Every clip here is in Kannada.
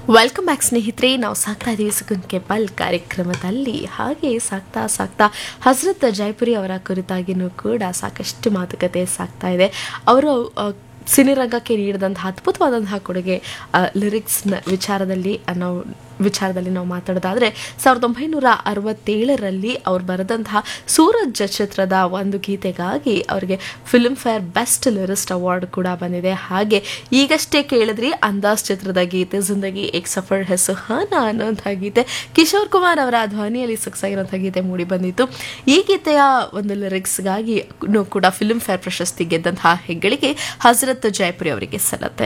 ವೆಲ್ಕಮ್ ಬ್ಯಾಕ್ ಸ್ನೇಹಿತರೆ ನಾವು ಸಾಕ್ತಾ ಇದ್ದೀವಿ ಸುಕುನ್ ಕೆಪಲ್ ಕಾರ್ಯಕ್ರಮದಲ್ಲಿ ಹಾಗೆ ಸಾಕ್ತಾ ಸಾಕ್ತಾ ಹಜರತ್ ಜೈಪುರಿ ಅವರ ಕುರಿತಾಗಿನೂ ಕೂಡ ಸಾಕಷ್ಟು ಮಾತುಕತೆ ಸಾಕ್ತಾ ಇದೆ ಅವರು ಆ, ಸಿನಿರಂಗಕ್ಕೆ ನೀಡಿದಂತಹ ಅದ್ಭುತವಾದಂತಹ ಕೊಡುಗೆ ಲಿರಿಕ್ಸ್ನ ವಿಚಾರದಲ್ಲಿ ಆ, ನಾವು ವಿಚಾರದಲ್ಲಿ ನಾವು ಮಾತಾಡೋದಾದರೆ ಸಾವಿರದ ಒಂಬೈನೂರ ಅರವತ್ತೇಳರಲ್ಲಿ ಅವ್ರು ಬರೆದಂತಹ ಸೂರಜ್ ಚಿತ್ರದ ಒಂದು ಗೀತೆಗಾಗಿ ಅವರಿಗೆ Filmfare best lyricist award ಕೂಡ ಬಂದಿದೆ ಹಾಗೆ ಈಗಷ್ಟೇ ಕೇಳಿದ್ರಿ ಅಂದಾಜ್ ಚಿತ್ರದ ಗೀತೆ ಜಿಂದಗಿ ಏಕ್ ಸಫರ್ ಹೆ ಸುಹಾನ ಅನ್ನೋಂಥ ಗೀತೆ ಕಿಶೋರ್ ಕುಮಾರ್ ಅವರ ಧ್ವನಿಯಲ್ಲಿ ಸೊಗಸಾಗಿರುವಂಥ ಗೀತೆ ಮೂಡಿ ಬಂದಿತ್ತು ಈ ಗೀತೆಯ ಒಂದು ಲಿರಿಕ್ಸ್ಗಾಗಿ ಕೂಡ ಫಿಲ್ಮ್ ಫೇರ್ ಪ್ರಶಸ್ತಿ ಗೆದ್ದಂತಹ ಹೆಗ್ಗಳಿಕೆ ಹಜರತ್ ಜೈಪುರಿ ಅವರಿಗೆ ಸಲ್ಲತ್ತೆ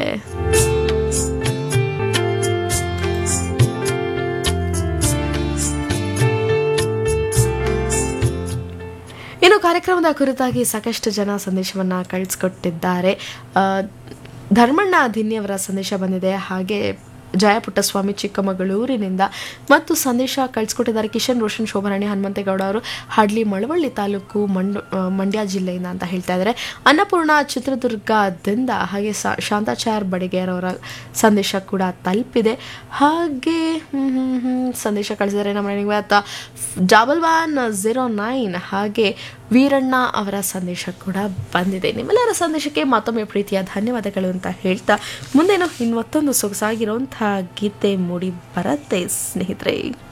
ಇನ್ನು ಕಾರ್ಯಕ್ರಮದ ಕುರಿತಾಗಿ ಸಾಕಷ್ಟು ಜನ ಸಂದೇಶವನ್ನ ಕಳಿಸ್ಕೊಟ್ಟಿದ್ದಾರೆ ಆ, ಧರ್ಮಣ್ಣ ದಿನ್ಯವರ ಸಂದೇಶ ಬಂದಿದೆ ಹಾಗೆ ಜಯಪುಟ್ಟಸ್ವಾಮಿ ಚಿಕ್ಕಮಗಳೂರಿನಿಂದ ಮತ್ತು ಸಂದೇಶ ಕಳಿಸ್ಕೊಟ್ಟಿದ್ದಾರೆ ಕಿಶನ್ ರೋಷನ್ ಶೋಭರಾಣಿ ಹನುಮಂತೇಗೌಡ ಅವರು ಹಾಡ್ಲಿ ಮಳವಳ್ಳಿ ತಾಲೂಕು ಮಂಡ್ ಆ, ಮಂಡ್ಯ ಜಿಲ್ಲೆಯಿಂದ ಅಂತ ಹೇಳ್ತಾ ಇದ್ದಾರೆ ಅನ್ನಪೂರ್ಣ ಚಿತ್ರದುರ್ಗದಿಂದ ಹಾಗೆ ಸಾ- ಶಾಂತಾಚಾರ್ ಬಡಿಗೇರ್ ಅವರ ಸಂದೇಶ ಕೂಡ ತಲುಪಿದೆ ಹಾಗೆ ಹ್ಮ್, ಹ್ಮ್, ಹ್ಮ್, ಸಂದೇಶ ಕಳಿಸಿದ್ದಾರೆ ನಮ್ಮ ನಿವಾತ ಡಬಲ್ ಒನ್ ಝೀರೋ ನೈನ್ ಹಾಗೆ ವೀರಣ್ಣ ಅವರ ಸಂದೇಶ ಕೂಡ ಬಂದಿದೆ ನಿಮ್ಮೆಲ್ಲರ ಸಂದೇಶಕ್ಕೆ ಮತ್ತೊಮ್ಮೆ ಪ್ರೀತಿಯ ಧನ್ಯವಾದಗಳು ಅಂತ ಹೇಳ್ತಾ ಮುಂದೇನು ಇನ್ನೊತ್ತೊಂದು ಸೊಗಸಾಗಿರುವಂತಹ ಗೀತೆ ಮೂಡಿ ಬರುತ್ತೆ ಸ್ನೇಹಿತರೆ